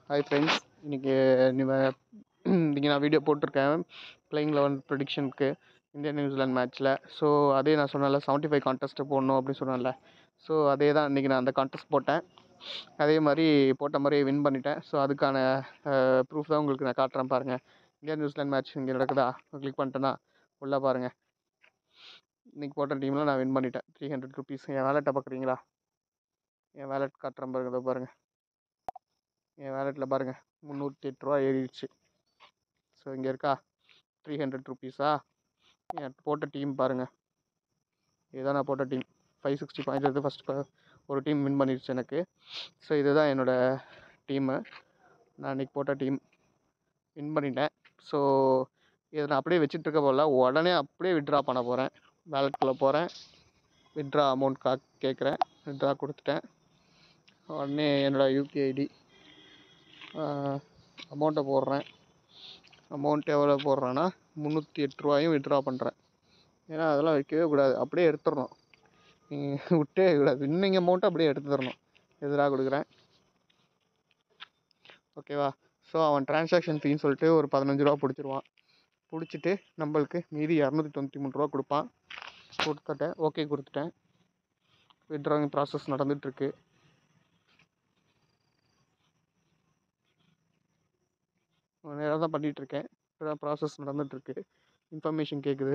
hi friends இன்றைக்கி இன்றைக்கி நான் வீடியோ போட்டிருக்கேன் பிளேயிங் லெவன் ப்ரொடிக்ஷனுக்கு இந்தியா நியூசிலாந்து மேட்ச்சில் ஸோ அதே நான் சொன்னேன்ல செவன்ட்டி ஃபைவ் கான்டெஸ்ட்டு போடணும் அப்படின்னு சொன்னேன்ல ஸோ அதே தான் இன்றைக்கி நான் அந்த கான்டெஸ்ட் போட்டேன் அதே மாதிரி போட்ட மாதிரியே வின் பண்ணிட்டேன் ஸோ அதுக்கான ப்ரூஃப் தான் உங்களுக்கு நான் காட்டுறேன் பாருங்கள் இந்தியா நியூசிலாந்து மேட்ச் இங்கே நடக்குதா கிளிக் பண்ணிட்டேன்னா உள்ளே பாருங்கள் இன்றைக்கி போட்ட டீமில் நான் வின் பண்ணிட்டேன் த்ரீ ஹண்ட்ரட் ருபீஸ் என் வேலெட்டை பார்க்குறீங்களா என் வேலெட் காட்டுறேன் பாருங்க இதோ பாருங்கள் என் வேலெட்டில் பாருங்கள் முந்நூற்றி எட்டு ரூபா ஏறிடுச்சு ஸோ இங்கே இருக்கா த்ரீ ஹண்ட்ரட் ருபீஸா என் போட்ட டீம் பாருங்கள் இதுதான் நான் போட்ட டீம் ஃபைவ் சிக்ஸ்டி பாயிண்ட் எடுத்து ஃபஸ்ட் ஒரு டீம் வின் பண்ணிடுச்சு எனக்கு ஸோ இதுதான் என்னோடய டீமு நான் இன்றைக்கி போட்ட டீம் வின் பண்ணிட்டேன் ஸோ இதை நான் அப்படியே வச்சுட்டு இருக்க போல உடனே அப்படியே விட்ரா பண்ண போகிறேன் வேலெட்குள்ளே போகிறேன் விட்ரா அமௌண்ட் கா கேட்குறேன் விட்ரா கொடுத்துட்டேன் உடனே என்னோடய யூபிஐ ஐடி அமௌண்ட்டை போடுறேன் அமௌண்ட் எவ்வளோ போடுறேன்னா முந்நூற்றி எட்டு ரூபாயும் விட்ரா பண்ணுறேன் ஏன்னா அதெல்லாம் வைக்கவே கூடாது அப்படியே எடுத்துடணும் நீங்கள் விட்டே கூடாது இன்னைக்கு அமௌண்ட்டை அப்படியே எடுத்துடணும் எதிராக கொடுக்குறேன் ஓகேவா ஸோ அவன் டிரான்சாக்ஷன் ஃபீன்னு சொல்லிட்டு ஒரு பதினஞ்சு ரூபா பிடிச்சிருவான் பிடிச்சிட்டு நம்மளுக்கு மீதி இரநூத்தி தொண்ணூற்றி மூணு ரூபா கொடுப்பான் கொடுத்துட்டேன் ஓகே கொடுத்துட்டேன் வித்ட்ராவிங் ப்ராசஸ் நடந்துகிட்ருக்கு நேராக தான் பண்ணிகிட்ருக்கேன் இப்போ ப்ராசஸ் நடந்துகிட்ருக்கு இன்ஃபர்மேஷன் கேட்குது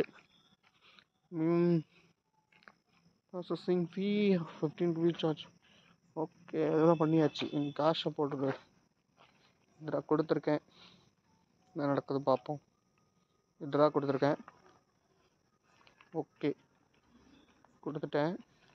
processing fee fifteen rupees charge okay அதெல்லாம் பண்ணியாச்சு எங்கள் காசை போட்டுரு இதில் கொடுத்துருக்கேன் என்ன நடக்குது பார்ப்போம் வித்ரா கொடுத்துருக்கேன் ஓகே கொடுத்துட்டேன்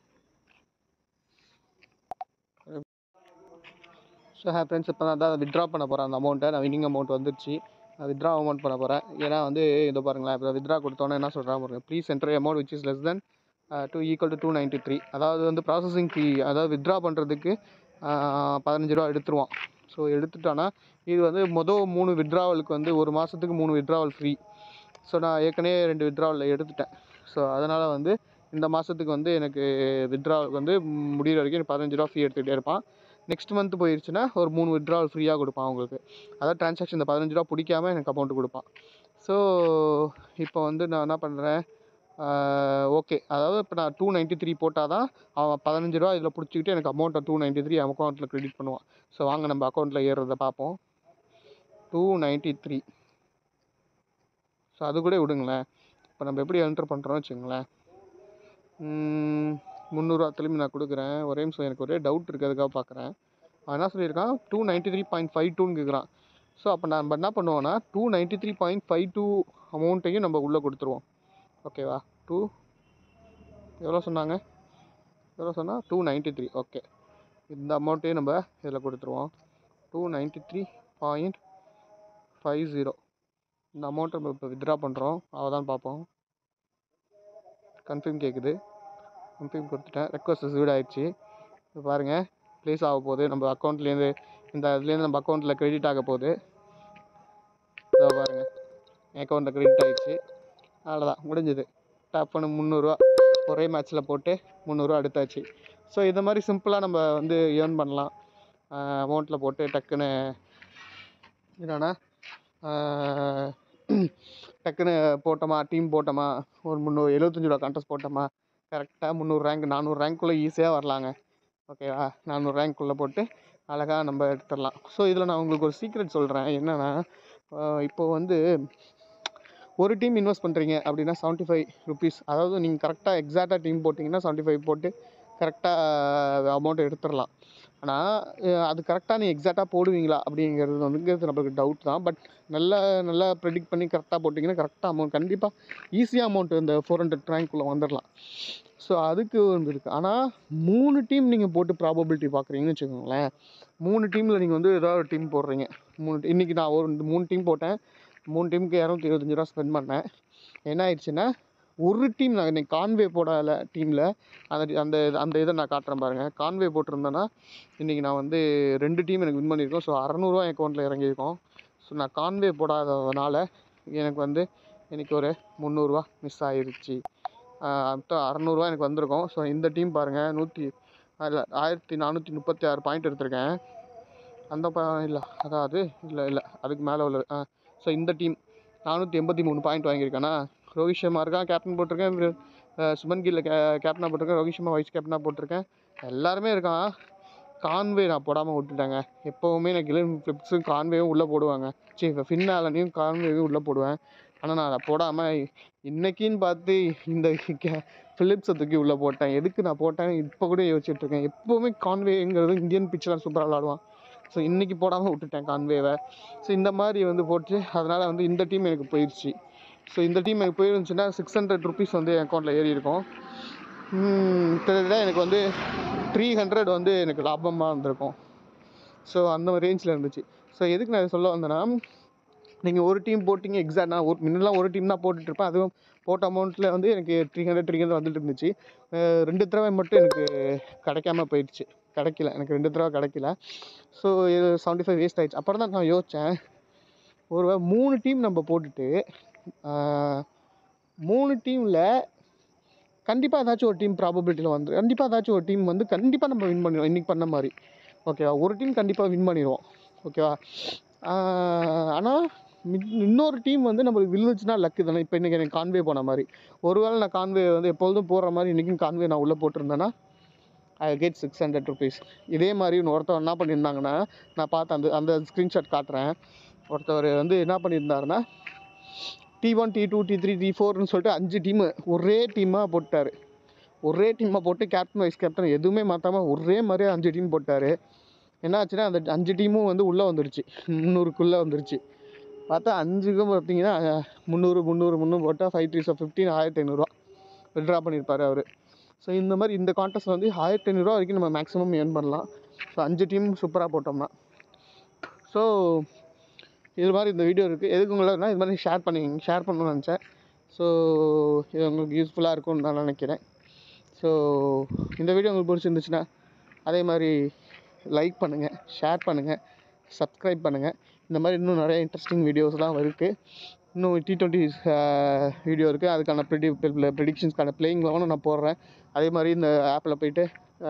ஸோ ஹே ஃப்ரெண்ட்ஸ் இப்போ நான் தான் வித்ட்ரா பண்ண போகிறேன் அந்த அமௌண்ட்டை நான் வின்னிங் அமௌண்ட் வந்துருச்சு நான் வித்ட்ரா அமௌண்ட் பண்ண போகிறேன் ஏன்னா வந்து இதை பாருங்களேன் இப்போ வித்ட்ரா கொடுத்தோன்னே என்ன சொல்கிறேன் பாருங்க please enter amount which is less than to equal to two ninety three அதாவது வந்து ப்ராசஸிங் ஃபீ அதாவது வித்ட்ரா பண்ணுறதுக்கு பதினஞ்சு ரூபா எடுத்துருவான் ஸோ எடுத்துட்டானா இது வந்து மொதல் மூணு வித்ட்ராவலுக்கு வந்து ஒரு மாதத்துக்கு மூணு வித்ட்ராவல் ஃப்ரீ ஸோ நான் ஏற்கனவே ரெண்டு வித்ட்ராவலில் எடுத்துட்டேன் ஸோ அதனால் வந்து இந்த மாதத்துக்கு வந்து எனக்கு வித்ட்ராவலுக்கு வந்து முடிகிற வரைக்கும் எனக்கு பதினஞ்சு ரூபா ஃபீ எடுத்துக்கிட்டே இருப்பான் நெக்ஸ்ட் மந்த் போயிடுச்சுன்னா ஒரு மூணு வித்ட்ராவல் ஃப்ரீயாக கொடுப்பான் அவங்களுக்கு அதாவது ட்ரான்சாக்ஷன் இந்த பதினஞ்சு ரூபா பிடிக்காம எனக்கு அமௌண்ட் கொடுப்பான் ஸோ இப்போ வந்து நான் என்ன பண்ணுறேன் ஓகே அதாவது இப்போ நான் டூ நைன்ட்டி த்ரீ போட்டால் தான் அவன் பதினஞ்சு ரூபா இதில் பிடிச்சிக்கிட்டு எனக்கு அமௌண்ட்டை டூ நைன்ட்டி த்ரீ அவன் அக்கௌண்ட்டில் க்ரெடிட் பண்ணுவான் ஸோ வாங்க நம்ம அக்கௌண்ட்டில் ஏறுறத பார்ப்போம் டூ நைன்ட்டி த்ரீ ஸோ அது கூட விடுங்களேன் இப்போ நம்ம எப்படி என்டர் பண்ணுறோம்னு வச்சுங்களேன் முந்நூறுரூவா திரும்பி நான் கொடுக்குறேன் ஒரே நிமிஷம் எனக்கு ஒரே டவுட் இருக்குது அதுக்காக பார்க்குறேன் அவன் என்ன சொல்லியிருக்கான் two ninety three point five டூன்னு கேட்குறான் ஸோ அப்போ நம்ம என்ன பண்ணுவோன்னா two ninety three point five two அமௌண்ட்டையும் நம்ம உள்ளே கொடுத்துருவோம் ஓகேவா டூ எவ்வளோ சொன்னாங்க எவ்வளோ சொன்னால் டூ நைன்ட்டி த்ரீ ஓகே இந்த அமௌண்ட்டையும் நம்ம இதில் கொடுத்துருவோம் two ninety three point five zero இந்த அமௌண்ட்டை நம்ம இப்போ வித்ட்ரா பண்ணுறோம் அவள் தான் பார்ப்போம் கன்ஃபார்ம் கேட்குது கன்ஃபார்ம் கொடுத்துட்டேன் ரெக்வஸ்ட் ரிசீவ்ட் ஆகிடுச்சு இப்போ பாருங்கள் ப்ளேஸ் ஆக போகுது நம்ம அக்கௌண்ட்லேருந்து இந்த இதுலேருந்து நம்ம அக்கௌண்ட்டில் க்ரெடிட் ஆக போகுது இதோ பாருங்கள் என் அக்கௌண்ட்டில் க்ரெடிட் ஆகிடுச்சு அவ்வளோதான் முடிஞ்சுது டாப் பண்ணு முந்நூறுரூவா ஒரே மேட்ச்சில் போட்டு முந்நூறுரூவா எடுத்தாச்சு ஸோ இந்த மாதிரி சிம்பிளாக நம்ம வந்து ஏர்ன் பண்ணலாம் அமௌண்ட்டில் போட்டு டக்குன்னு என்னன்னா டக்குன்னு போட்டோமா டீம் போட்டோமா ஒரு முந்நூறு எழுபத்தஞ்சு ரூபா கான்டெஸ்ட் போட்டோமா கரெக்டாக முந்நூறு ரேங்க் நானூறு ரேங்க்குள்ளே ஈஸியாக வரலாங்க ஓகேவா நானூறு ரேங்க்குள்ளே போட்டு அழகாக நம்ம எடுத்துடலாம் ஸோ இதில் நான் உங்களுக்கு ஒரு சீக்ரெட் சொல்கிறேன் என்னென்னா இப்போ வந்து ஒரு டீம் இன்வெஸ்ட் பண்ணுறீங்க அப்படின்னா செவன்ட்டி ஃபைவ் ருபீஸ் அதாவது நீங்கள் கரெக்டாக எக்ஸாக்டாக டீம் போட்டிங்கன்னா செவன்ட்டி ஃபைவ் போட்டு கரெக்டாக அமௌண்ட் எடுத்துடலாம் ஆனால் அது கரெக்டாக நீ எக்ஸாக்டாக போடுவீங்களா அப்படிங்கிறது வந்துங்கிறது நம்மளுக்கு டவுட் தான் பட் நல்லா நல்லா ப்ரெடிக்ட் பண்ணி கரெக்டாக போட்டிங்கன்னா கரெக்டாக அமௌண்ட் கண்டிப்பாக ஈஸியாக அமௌண்ட் இந்த ஃபோர் ஹண்ட்ரட் ரேங்க்குள்ளே வந்துடலாம் ஸோ அதுக்கு வந்து இருக்குது ஆனால் மூணு டீம் நீங்கள் போட்டு ப்ராபபிலிட்டி பார்க்குறீங்கன்னு வச்சுக்கோங்களேன் மூணு டீமில் நீங்கள் வந்து ஏதாவது ஒரு டீம் போடுறீங்க மூணு இன்றைக்கி நான் ஒரு மூணு டீம் போட்டேன் மூணு டீமுக்கு இரநூத்தி இருபத்தஞ்சி ரூபா ஸ்பெண்ட் பண்ணேன் என்ன ஆயிடுச்சுன்னா ஒரு டீம் நான் இன்னைக்கு கான்வே போடல டீமில் அந்த அந்த அந்த இதை நான் காட்டுறேன் பாருங்கள் கான்வே போட்டிருந்தேன்னா இன்றைக்கி நான் வந்து ரெண்டு டீம் எனக்கு வின் பண்ணியிருக்கோம் ஸோ அறநூறுவா என் அக்கௌண்ட்டில் இறங்கியிருக்கோம் ஸோ நான் கான்வே போடாததுனால எனக்கு வந்து இன்றைக்கி ஒரு முந்நூறுரூவா மிஸ் ஆகிருச்சு மொத்தம் அறநூறுவா எனக்கு வந்திருக்கும் ஸோ இந்த டீம் பாருங்கள் நூற்றி அதில் ஆயிரத்தி நானூற்றி முப்பத்தி ஆறு பாயிண்ட் எடுத்திருக்கேன் அந்த ப இல்லை அதாவது இல்லை இல்லை அதுக்கு மேலே உள்ளது ஆ ஸோ இந்த டீம் நானூற்றி எண்பத்தி மூணு பாயிண்ட் வாங்கியிருக்கானா ரோஹித் சர்மா இருக்கான் கேப்டன் போட்டிருக்கேன் இவரு, அஹ், சுமன் கில்ல கே கேப்டனாக போட்டிருக்கேன் ரோஹித் சர்மா வைஸ் கேப்டனாக போட்டிருக்கேன் எல்லாருமே இருக்கான் கான்வே நான் போடாமல் விட்டுட்டேங்க எப்போவுமே நான் கிலன் ஃபிலிப்ஸும் கான்வேவும் உள்ளே போடுவாங்க சரி ஃபின் ஆலனையும் கான்வேவும் உள்ளே போடுவேன் ஆனால் நான் அதை போடாமல் இன்னைக்குன்னு பார்த்து இந்த ஃபிலிப்ஸை தூக்கி உள்ளே போட்டேன் எதுக்கு நான் போட்டேன் இப்போ கூட யோசிச்சுட்டு இருக்கேன் எப்போவுமே கான்வேங்கிறது இந்தியன் பிச்செலாம் சூப்பராக விளாடுவான் ஸோ இன்றைக்கி போடாமல் விட்டுட்டேன் கான்வேவை ஸோ இந்த மாதிரி வந்து போட்டு அதனால் வந்து இந்த டீம் எனக்கு போயிடுச்சு ஸோ இந்த டீம் எனக்கு போயிருந்துச்சுன்னா சிக்ஸ் ஹண்ட்ரட் ருபீஸ் வந்து என் அக்கௌண்ட்டில் ஏறி இருக்கும் ம், கிட்டத்தட்ட எனக்கு வந்து த்ரீ ஹண்ட்ரட் வந்து எனக்கு லாபமாக இருந்திருக்கும் ஸோ அந்த ரேஞ்சில் இருந்துச்சு ஸோ எதுக்கு நான் இதை சொல்ல வந்தேன்னா நீங்கள் ஒரு டீம் போட்டிங்க எக்ஸாக்ட் நான் ஒரு முன்னெல்லாம் ஒரு டீம் தான் போட்டுட்டு இருப்பேன் அதுவும் போட்ட அமௌண்ட்டில் வந்து எனக்கு த்ரீ ஹண்ட்ரட் த்ரீ ஹண்ட்ரட் வந்துட்டு இருந்துச்சு அஹ் ரெண்டு தடவை மட்டும் எனக்கு கிடைக்காம போயிடுச்சு கிடைக்கல எனக்கு ரெண்டு தடவை கிடைக்கல ஸோ இது செவன்ட்டி ஃபைவ் வேஸ்ட் ஆயிடுச்சு அப்புறம் தான் நான் யோசித்தேன் ஒரு மூணு டீம் நம்ம போட்டுட்டு ஆஹ், மூணு டீமில் கண்டிப்பாக ஏதாச்சும் ஒரு டீம் ப்ராபபிலிட்டியில் வந்து கண்டிப்பாக ஏதாச்சும் ஒரு டீம் வந்து கண்டிப்பாக நம்ம வின் பண்ணிடுவோம் இன்றைக்கி பண்ண மாதிரி ஓகேவா ஒரு டீம் கண்டிப்பாக வின் பண்ணிடுவோம் ஓகேவா ஆனால் இன்னொரு டீம் வந்து நம்மளுக்கு விழுந்துச்சுன்னா லக்கு தானே இப்போ இன்றைக்கி எனக்கு கான்வே போன மாதிரி ஒருவேளை நான் கான்வே வந்து எப்பொழுதும் போடுற மாதிரி இன்றைக்கும் கான்வே நான் உள்ளே போட்டிருந்தேன்னா I get six hundred rupees இதே மாதிரி ஒருத்தர் என்ன பண்ணியிருந்தாங்கன்னா நான் பார்த்தேன் அந்த அந்த ஸ்க்ரீன்ஷாட் காட்டுறேன் ஒருத்தவர் வந்து என்ன பண்ணியிருந்தாருன்னா T one T two T three T ஃபோர்னு சொல்லிட்டு அஞ்சு டீமு ஒரே டீமாக போட்டார் ஒரே டீமாக போட்டு கேப்டன் வைஸ் கேப்டன் எதுவுமே மாற்றாம ஒரே மாதிரியே அஞ்சு டீம் போட்டார் என்ன ஆச்சுன்னா அந்த அஞ்சு டீமும் வந்து உள்ளே வந்துருச்சு முந்நூறுக்குள்ளே வந்துருச்சு பார்த்தா அஞ்சுக்கும் பார்த்தீங்கன்னா முந்நூறு முந்நூறு முந்நூறு போட்டால் ஃபைவ் த்ரீ ஸோ ஃபிஃப்டீன் ஆயிரத்தி ஐநூறுரூவா விட்ரா பண்ணியிருப்பாரு அவர் ஸோ இந்த மாதிரி இந்த கான்டெஸ்ட் வந்து ஆயிரத்தி ஐநூறுரூவா வரைக்கும் நம்ம மேக்ஸிமம் ஏர்ன் பண்ணலாம் ஸோ அஞ்சு டீம் சூப்பராக போட்டோம்னா ஸோ இது மாதிரி இந்த வீடியோ இருக்குது எதுக்கு உங்களா இது மாதிரி ஷேர் பண்ணி ஷேர் பண்ணணும்னு நினச்சேன் ஸோ இது உங்களுக்கு யூஸ்ஃபுல்லாக இருக்கும்னு நான் நினைக்கிறேன் ஸோ இந்த வீடியோ உங்களுக்கு பிடிச்சிருந்துச்சுன்னா அதே மாதிரி லைக் பண்ணுங்கள் ஷேர் பண்ணுங்கள் சப்ஸ்கிரைப் பண்ணுங்கள் இந்த மாதிரி இன்னும் நிறைய இன்ட்ரெஸ்டிங் வீடியோஸ்லாம் இருக்குது இன்னும் டி டுவெண்ட்டி வீடியோ இருக்குது அதுக்கான ப்ரிடி ப்ரிடிக்ஷன்ஸ்க்கான பிளேயிங் லெவனும் நான் போடுறேன் அதே மாதிரி இந்த ஆப்பில் போயிட்டு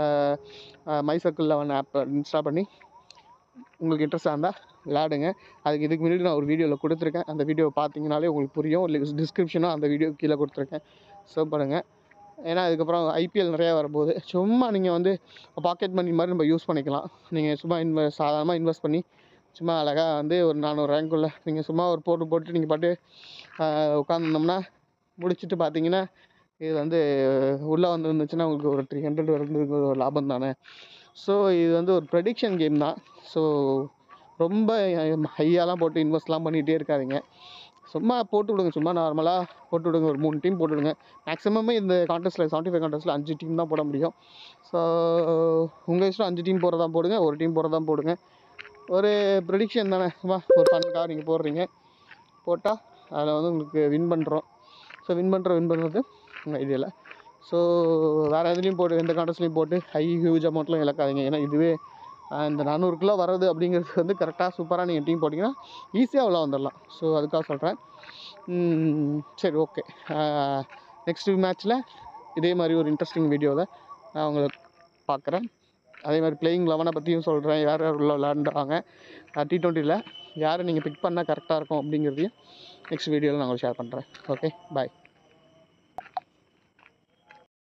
my circle eleven app install பண்ணி உங்களுக்கு இன்ட்ரெஸ்டாக இருந்தால் விளையாடுங்க அதுக்கு இதுக்கு முன்னாடி நான் ஒரு வீடியோவில் கொடுத்துருக்கேன் அந்த வீடியோவை பார்த்தீங்கனாலே உங்களுக்கு புரியும் இல்லை டிஸ்கிரிப்ஷனும் அந்த வீடியோ கீழே கொடுத்துருக்கேன் ஸோ பண்ணுங்கள் ஏன்னா அதுக்கப்புறம் ஐபிஎல் நிறையா வரும்போது சும்மா நீங்கள் வந்து பாக்கெட் மணி மாதிரி நம்ம யூஸ் பண்ணிக்கலாம் நீங்கள் சும்மா இன்வெ சாதாரணமாக இன்வெஸ்ட் பண்ணி சும்மா அழகாக வந்து ஒரு நானூறு ரேங்க்குள்ள நீங்கள் சும்மா ஒரு போட்டு போட்டு நீங்கள் பாட்டு உட்காந்துருந்தோம்னா முடிச்சுட்டு பார்த்தீங்கன்னா இது வந்து உள்ளே வந்து இருந்துச்சுன்னா உங்களுக்கு ஒரு த்ரீ ஹண்ட்ரட் வந்து ஒரு லாபம் தானே ஸோ இது வந்து ஒரு ப்ரெடிக்ஷன் கேம் தான் ஸோ ரொம்ப ஹையாலாம் போட்டு இன்வெஸ்ட்லாம் பண்ணிகிட்டே இருக்காதீங்க சும்மா போட்டு விடுங்க சும்மா நார்மலாக போட்டு விடுங்க ஒரு மூணு டீம் போட்டு விடுங்க மேக்ஸிமமே இந்த கான்டெஸ்ட்டில் செவன்ட்டி ஃபைவ் கான்டெஸ்ட்டில் அஞ்சு டீம் தான் போட முடியும் ஸோ உங்கள் இஷ்டம் அஞ்சு டீம் போடுறதா போடுங்க ஒரு டீம் போடுறதா போடுங்க ஒரு ப்ரெடிக்ஷன் தானே சும்மா ஒரு ஃபன்னுக்காக நீங்கள் போடுறீங்க போட்டால் அதில் வந்து உங்களுக்கு வின் பண்ணுறோம் ஸோ வின் பண்ணுற வின் பண்ணுறது உங்கள் ஐடியாவில் ஸோ வேறு எதுலேயும் போட்டு எந்த கான்டெஸ்ட்லையும் போட்டு ஹை ஹியூஜ் அமௌண்ட்லாம் இழக்காதீங்க ஏன்னா இதுவே ஆஹ், இந்த நானூறுக்குள்ளே வர்றது அப்படிங்கிறது வந்து கரெக்டாக சூப்பராக நீங்கள் டீம் போட்டிங்கன்னா ஈஸியாக உள்ள வந்துடலாம் ஸோ அதுக்காக சொல்கிறேன் சரி ஓகே நெக்ஸ்ட் மேட்ச்சில் இதே மாதிரி ஒரு இன்ட்ரெஸ்டிங் வீடியோவில் நான் உங்களை பார்க்குறேன் அதே மாதிரி பிளேயிங் லெவனை பற்றியும் சொல்கிறேன் யார் யார் உள்ள விளாண்டுறாங்க டி டுவெண்ட்டியில் யாரை நீங்கள் பிக் பண்ணால் கரெக்டாக இருக்கும் அப்படிங்கிறதையும் நெக்ஸ்ட் வீடியோவில் நான் உங்களுக்கு ஷேர் பண்ணுறேன் ஓகே பாய்